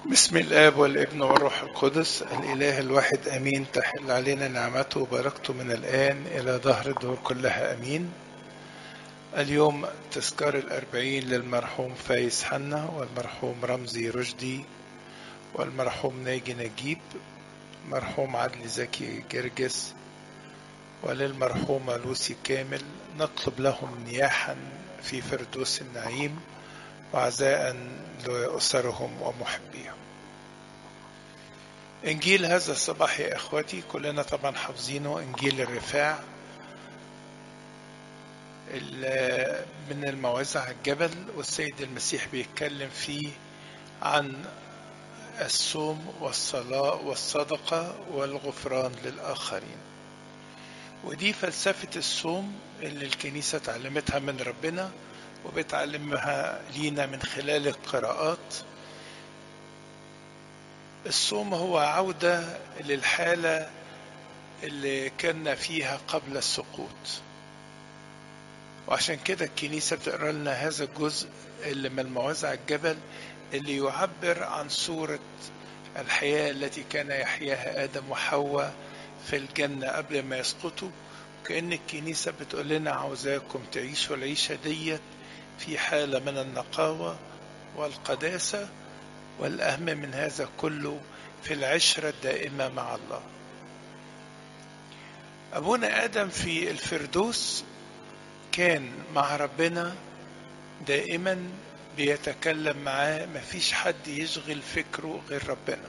بسم الآب والابن والروح القدس الإله الواحد أمين تحل علينا نعمته وبركته من الآن إلى ظهر الدهور كلها أمين اليوم تذكار الأربعين للمرحوم فايز حنا والمرحوم رمزي رشدي والمرحوم ناجي نجيب مرحوم عدلي زكي جرجس وللمرحومة لوسي كامل نطلب لهم نياحا في فردوس النعيم وعزاء لأسرهم ومحبيهم إنجيل هذا الصباح يا إخوتي كلنا طبعا حافظينه إنجيل الرفاع من الموعظة على الجبل والسيد المسيح بيتكلم فيه عن الصوم والصلاة والصدقة والغفران للآخرين ودي فلسفة الصوم اللي الكنيسة تعلمتها من ربنا وبتعلمها لينا من خلال القراءات الصوم هو عودة للحالة اللي كنا فيها قبل السقوط وعشان كده الكنيسة بتقرا لنا هذا الجزء اللي من الموعظة على الجبل اللي يعبر عن صورة الحياة التي كان يحياها آدم وحواء في الجنة قبل ما يسقطوا كأن الكنيسة بتقول لنا عاوزاكم تعيشوا العيشة ديت في حالة من النقاوة والقداسة والأهم من هذا كله في العشرة الدائمة مع الله أبونا آدم في الفردوس كان مع ربنا دائما بيتكلم معاه مفيش حد يشغل فكره غير ربنا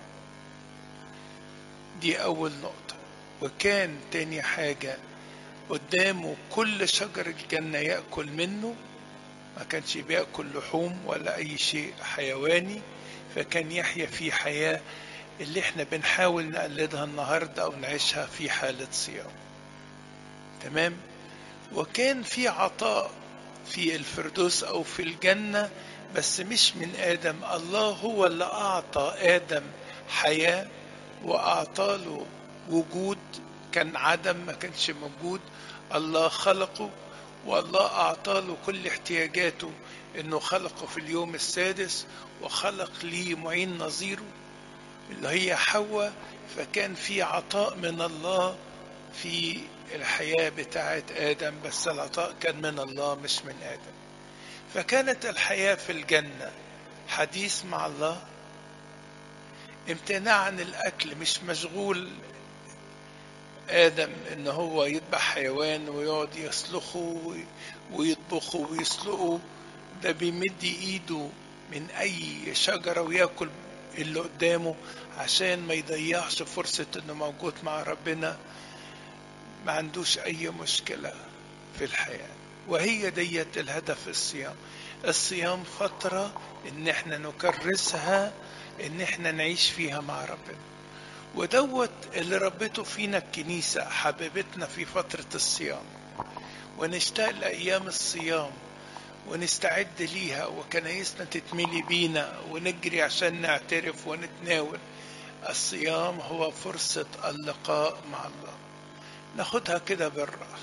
دي أول نقطة وكان تاني حاجة قدامه كل شجر الجنة يأكل منه ما كانش بياكل لحوم ولا اي شيء حيواني فكان يحيا في حياه اللي احنا بنحاول نقلدها النهارده او نعيشها في حاله صيام تمام وكان في عطاء في الفردوس او في الجنه بس مش من ادم الله هو اللي اعطى ادم حياه واعطى له وجود كان عدم ما كانش موجود الله خلقه والله أعطى له كل احتياجاته إنه خلقه في اليوم السادس وخلق ليه معين نظيره اللي هي حواء فكان في عطاء من الله في الحياة بتاعت آدم بس العطاء كان من الله مش من آدم فكانت الحياة في الجنة حديث مع الله امتناع عن الأكل مش مشغول آدم إن هو يذبح حيوان ويقعد يسلخه ويطبخه ويسلقه ده بيمد إيده من أي شجرة وياكل اللي قدامه عشان ما يضيعش فرصة إنه موجود مع ربنا ما عندوش أي مشكلة في الحياة وهي ديت الهدف الصيام الصيام فترة إن احنا نكرسها إن احنا نعيش فيها مع ربنا ودوت اللي ربته فينا الكنيسة حبيبتنا في فترة الصيام ونشتاق لأيام الصيام ونستعد ليها وكنايسنا تتملي بينا ونجري عشان نعترف ونتناول الصيام هو فرصة اللقاء مع الله ناخدها كده بالراحة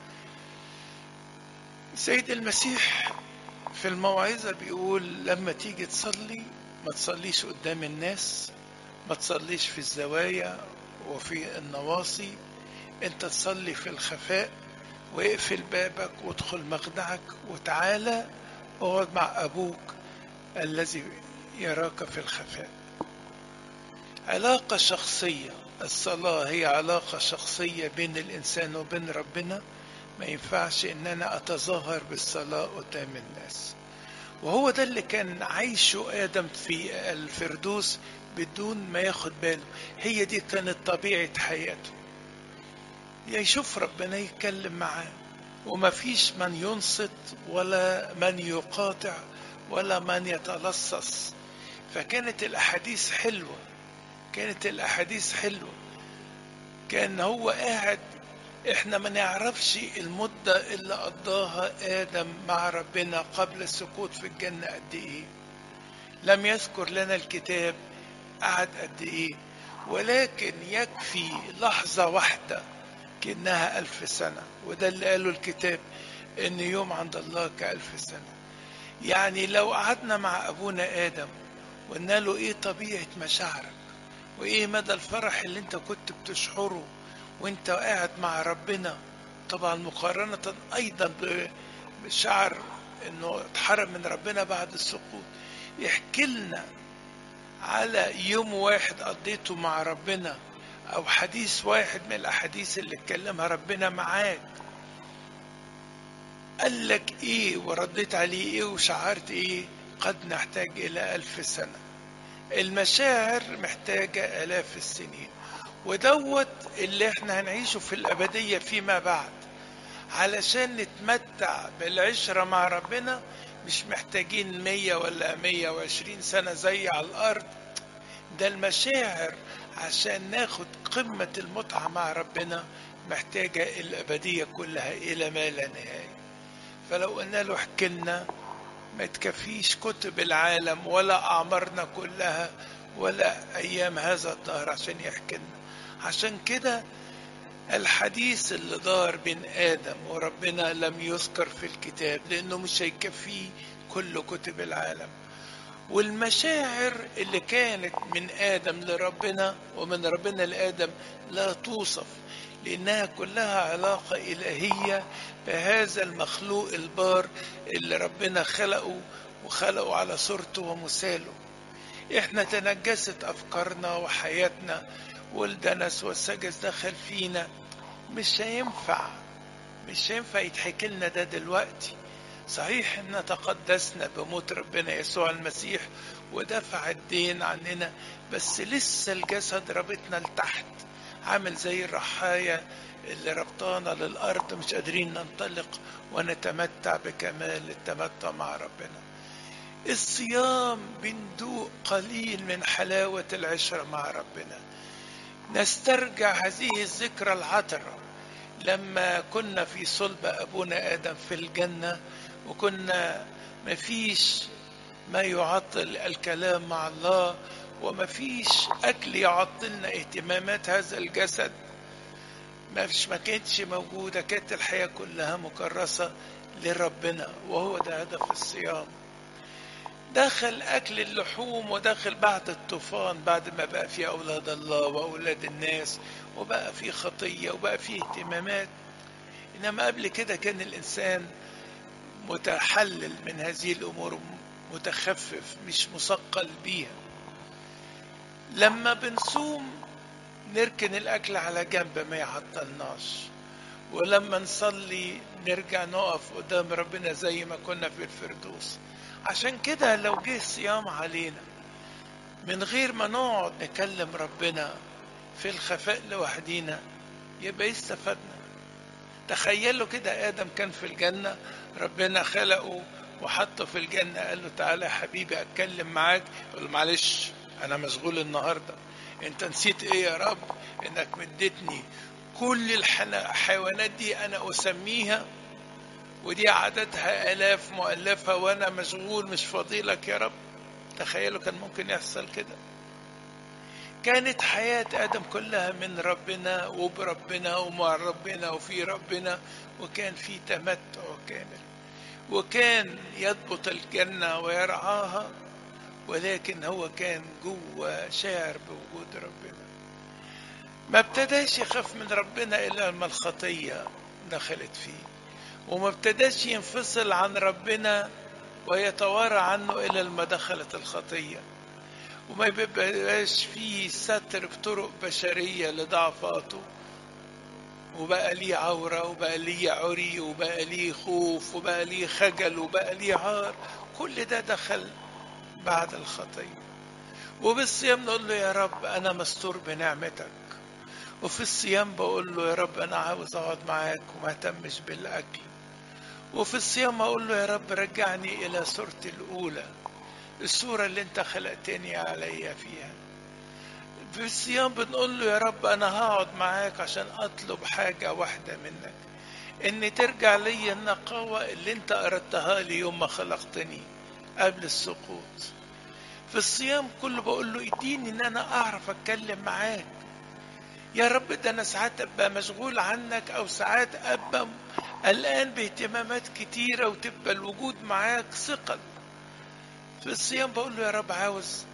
سيد المسيح في الموعظة بيقول لما تيجي تصلي ما تصليش قدام الناس ما تصليش في الزوايا وفي النواصي انت تصلي في الخفاء واقفل بابك وادخل مخدعك وتعالى اقعد مع ابوك الذي يراك في الخفاء علاقة شخصية الصلاة هي علاقة شخصية بين الإنسان وبين ربنا ما ينفعش إن أنا أتظاهر بالصلاة قدام الناس وهو ده اللي كان عايشه آدم في الفردوس بدون ما ياخد باله هي دي كانت طبيعة حياته يشوف ربنا يتكلم معاه وما فيش من ينصت ولا من يقاطع ولا من يتلصص فكانت الأحاديث حلوة كانت الأحاديث حلوة كان هو قاعد احنا ما نعرفش المدة اللي قضاها آدم مع ربنا قبل السقوط في الجنة قد ايه لم يذكر لنا الكتاب قعد قد ايه ولكن يكفي لحظة واحدة كأنها ألف سنة وده اللي قاله الكتاب إن يوم عند الله كألف سنة يعني لو قعدنا مع أبونا آدم وقلنا له ايه طبيعة مشاعرك وايه مدى الفرح اللي انت كنت بتشعره وانت قاعد مع ربنا طبعا مقارنة ايضا بشعر انه اتحرم من ربنا بعد السقوط يحكي لنا على يوم واحد قضيته مع ربنا او حديث واحد من الاحاديث اللي اتكلمها ربنا معاك قال لك ايه ورديت عليه ايه وشعرت ايه قد نحتاج الى الف سنة المشاعر محتاجة الاف السنين ودوت اللي احنا هنعيشه في الابدية فيما بعد علشان نتمتع بالعشرة مع ربنا مش محتاجين مية ولا مية وعشرين سنة زي على الأرض ده المشاعر عشان ناخد قمة المتعة مع ربنا محتاجة الأبدية كلها إلى ما لا نهاية فلو قلنا له احكي لنا ما تكفيش كتب العالم ولا أعمارنا كلها ولا أيام هذا الدهر عشان يحكي لنا عشان كده الحديث اللي دار بين آدم وربنا لم يذكر في الكتاب لأنه مش هيكفيه كل كتب العالم والمشاعر اللي كانت من آدم لربنا ومن ربنا لآدم لا توصف لأنها كلها علاقة إلهية بهذا المخلوق البار اللي ربنا خلقه وخلقه على صورته ومثاله احنا تنجست أفكارنا وحياتنا والدنس والسجس دخل فينا مش هينفع مش هينفع يتحكي لنا ده دلوقتي صحيح ان تقدسنا بموت ربنا يسوع المسيح ودفع الدين عننا بس لسه الجسد رابطنا لتحت عامل زي الرحاية اللي ربطانا للأرض مش قادرين ننطلق ونتمتع بكمال التمتع مع ربنا الصيام بندوق قليل من حلاوة العشرة مع ربنا نسترجع هذه الذكرى العطرة لما كنا في صلب أبونا آدم في الجنة وكنا مفيش ما يعطل الكلام مع الله ومفيش أكل يعطلنا اهتمامات هذا الجسد ما فيش ما كانتش موجودة كانت الحياة كلها مكرسة لربنا وهو ده هدف الصيام دخل أكل اللحوم ودخل بعد الطوفان بعد ما بقى في أولاد الله وأولاد الناس وبقى في خطية وبقى في اهتمامات إنما قبل كده كان الإنسان متحلل من هذه الأمور متخفف مش مثقل بيها لما بنصوم نركن الأكل على جنب ما يعطلناش ولما نصلي نرجع نقف قدام ربنا زي ما كنا في الفردوس عشان كده لو جه الصيام علينا من غير ما نقعد نكلم ربنا في الخفاء لوحدينا يبقى استفدنا تخيلوا كده آدم كان في الجنة ربنا خلقه وحطه في الجنة قال له تعالى يا حبيبي أتكلم معاك يقول له معلش أنا مشغول النهاردة أنت نسيت إيه يا رب إنك مدتني كل الحيوانات دي أنا أسميها ودي عددها آلاف مؤلفة وأنا مشغول مش فاضيلك يا رب تخيلوا كان ممكن يحصل كده كانت حياة آدم كلها من ربنا وبربنا ومع ربنا وفي ربنا وكان في تمتع كامل وكان يضبط الجنة ويرعاها ولكن هو كان جوه شاعر بوجود ربنا ما ابتداش يخاف من ربنا إلا لما الخطية دخلت فيه وما ابتداش ينفصل عن ربنا ويتوارى عنه إلا لما دخلت الخطية وما بيبقاش فيه ستر بطرق بشرية لضعفاته وبقى ليه عورة وبقى ليه عري وبقى ليه خوف وبقى ليه خجل وبقى ليه عار كل ده دخل بعد الخطية وبالصيام نقول له يا رب أنا مستور بنعمتك وفي الصيام بقول له يا رب أنا عاوز أقعد معاك وما اهتمش بالأكل وفي الصيام أقول له يا رب رجعني إلى صورتي الأولى الصورة اللي أنت خلقتني عليا فيها في الصيام بنقول له يا رب أنا هقعد معاك عشان أطلب حاجة واحدة منك إن ترجع لي النقاوة اللي أنت أردتها لي يوم ما خلقتني قبل السقوط في الصيام كله بقول له اديني ان انا اعرف اتكلم معاك يا رب ده انا ساعات ابقى مشغول عنك او ساعات ابقى قلقان باهتمامات كتيره وتبقى الوجود معاك ثقل في الصيام بقول له يا رب عاوز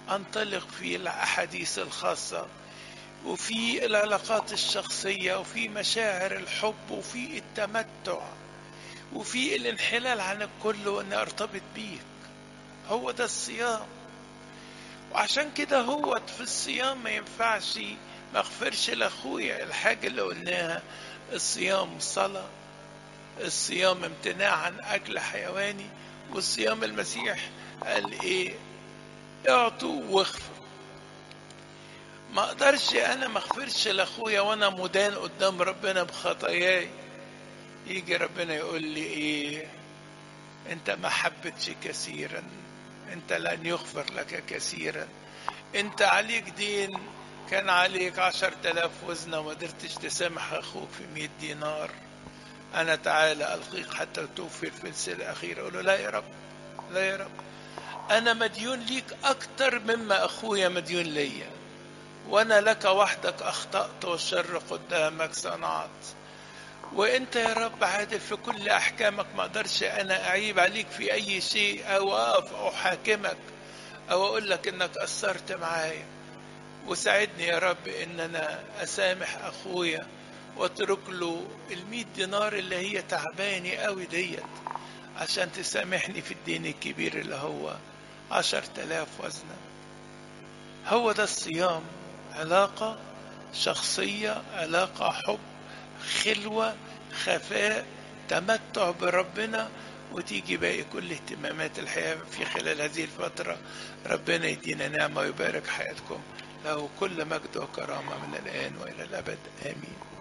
انطلق في الاحاديث الخاصه وفي العلاقات الشخصيه وفي مشاعر الحب وفي التمتع وفي الانحلال عن الكل واني ارتبط بيك هو ده الصيام وعشان كده هو في الصيام ما ينفعش ما اغفرش لاخويا الحاجه اللي قلناها الصيام صلاه الصيام امتناع عن اكل حيواني والصيام المسيح قال ايه اعطوا واغفروا ما اقدرش انا ما اغفرش لاخويا وانا مدان قدام ربنا بخطاياي يجي ربنا يقول لي ايه انت ما حبتش كثيرا انت لن يغفر لك كثيرا انت عليك دين كان عليك عشر تلاف وزنة وما قدرتش تسامح اخوك في مئة دينار انا تعالى القيك حتى توفي الفلس الاخير اقول له لا يا رب لا يا رب انا مديون ليك اكتر مما اخويا مديون ليا وانا لك وحدك اخطأت والشر قدامك صنعت وانت يا رب عادل في كل احكامك ما اقدرش انا اعيب عليك في اي شيء او اقف احاكمك او اقول لك انك قصرت معايا وساعدني يا رب ان انا اسامح اخويا واترك له المية دينار اللي هي تعباني قوي ديت عشان تسامحني في الدين الكبير اللي هو عشر تلاف وزنة هو ده الصيام علاقة شخصية علاقة حب خلوة خفاء تمتع بربنا وتيجي باقي كل اهتمامات الحياة في خلال هذه الفترة ربنا يدينا نعمة ويبارك حياتكم له كل مجد وكرامة من الآن وإلى الأبد آمين